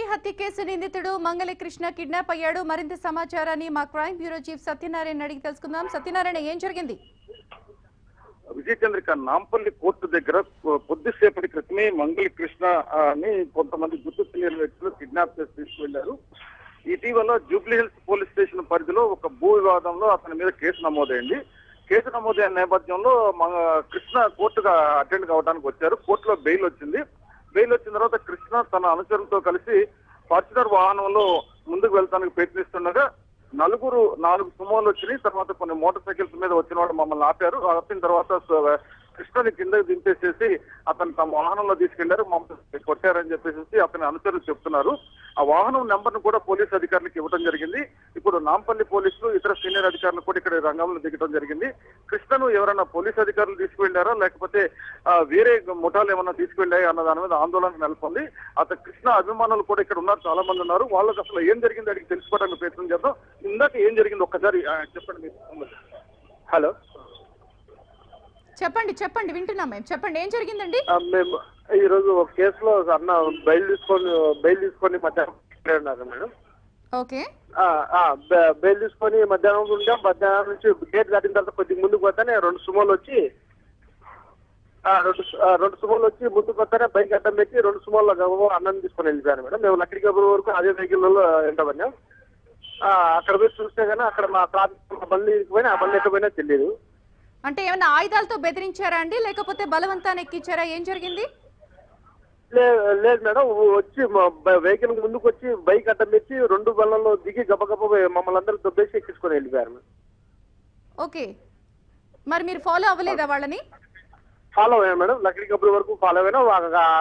హత్య కేసు నిందితుడు మంగళి కృష్ణ కిడ్నాప్ అయ్యాడు మరింత సమాచారాన్ని మా క్రైమ్ బ్యూరో చీఫ్ సత్యనారాయణ అడిగి తెలుసుకుందాం సత్యనారాయణ ఏం జరిగింది విజయచంద్రిక నాంపల్లి కోర్టు దగ్గర కొ- కొద్దిసేపటి క్రితమే మంగళి కృష్ణ ఆ, అని కొంతమంది గుర్తు తెలియని వ్యక్తులు కిడ్నాప్ చేసి తీసుకువెళ్లారు ఇటీవల జూబ్లీ హిల్స్ పోలీస్ స్టేషన్ పరిధిలో ఒక భూ వివాదంలో అతని మీద కేసు నమోదైంది కేసు నమోదైన నేపథ్యంలో మన కృష్ణ కోర్టుగా అటెండ్ కావడానికి వచ్చారు కోర్టులో బెయిల్ వచ్చింది బెయిల్ వచ్చిన తర్వాత కృష్ణ తన అనుచరులతో కలిసి ఫార్చునర్ వాహనంలో ముందుకు వెళ్తానికి ప్రయత్నిస్తుండగా నలుగురు నాలుగు సుమోలు వచ్చినాయి తర్వాత కొన్ని మోటార్ సైకిల్స్ మీద వచ్చిన వాళ్ళు మమ్మల్ని ఆపారు ఆపిన తర్వాత స- కృష్ణని కిందకి దింపేసేసి అతను తమ వాహనంలో తీసుకెళ్లారు మమ్మల్ని కొట్టారని చెప్పేసి అతని అనుచరులు చెప్తున్నారు ఆ వాహనం నెంబర్ ను కూడా పోలీసు అధికారులకు ఇవ్వడం జరిగింది ఇప్పుడు నాంపల్లి పోలీసులు ఇతర సీనియర్ అధికారులు కూడా ఇక్కడ రంగంలో దిగడం జరిగింది కృష్ణను ఎవరైనా పోలీసు అధికారులు తీసుకువెళ్లారా లేకపోతే ఆ, వేరే ముఠాలు ఏమన్నా తీసుకువెళ్ళాయి అన్న దాని మీద ఆందోళన నెలకొంది అతను కృష్ణ అభిమానులు కూడా ఇక్కడ ఉన్నారు చాలా మంది ఉన్నారు వాళ్ళకి అసలు ఏం జరిగింది అడిగి తెలుసుకోవడానికి ప్రయత్నం చేద్దాం ఇందాక ఏం జరిగింది ఒక్కసారి ఆ, చెప్పండి మీరు హలో చెప్పండి చెప్పండి వింటున్నాం మేము చెప్పండి ఏం జరిగిందండి ఆ, మేము ఈ రోజు ఒక కేసులో అన్న బయలు తీసుకొని బయలు తీసుకొని మధ్యాహ్నం ఇక్కడే ఉన్నారు మేడం ఓకే ఆ, ఆ, బె- బెయిల్ తీసుకొని మధ్యాహ్నం ఉంటాం మధ్యాహ్నం నుంచి గేట్ దాటిన తర్వాత కొద్దిగా ముందుకు పోతానే రెండు సుమోలు వచ్చి ఆ, రెండు సు- ఆ, రెండు సుమోలు వచ్చి ముందుకు వస్తానే బైక్ అడ్డం పెట్టి రెండు సుమోల్లో గబగబా అన్నం తీసుకొని వెళ్ళిపోయాను మేడం మేము లక్కడి గబురు వరకు అదే వెహికల్లో వెంటబడినా అక్కడ పోయి చూస్తే కానీ అక్కడ మా ట్రాఫిక్ బండి పోయినా ఆ బండి ఎక్కడ పోయినా తెలియదు అంటే ఏమైనా ఆయుధాలతో బెదిరించారా అండి లేకపోతే బలవంతాన్ని ఎక్కించారా ఏం జరిగింది లే- లేదు మేడం వచ్చి వెహికల్ ముందుకు వచ్చి బైక్ అడ్డం పెట్టి రెండు బళ్ళల్లో దిగి గబగబ మమ్మల్ని అందరూ దొబ్బేసి ఎక్కించుకొని వెళ్ళిపోయారు మేడం ఓకే మరి మీరు ఫాలో అవ్వలేదా వాళ్ళని ఫాలో అయ్యాను మేడం లక్కడి కబుర్ వరకు ఫాలో అయినా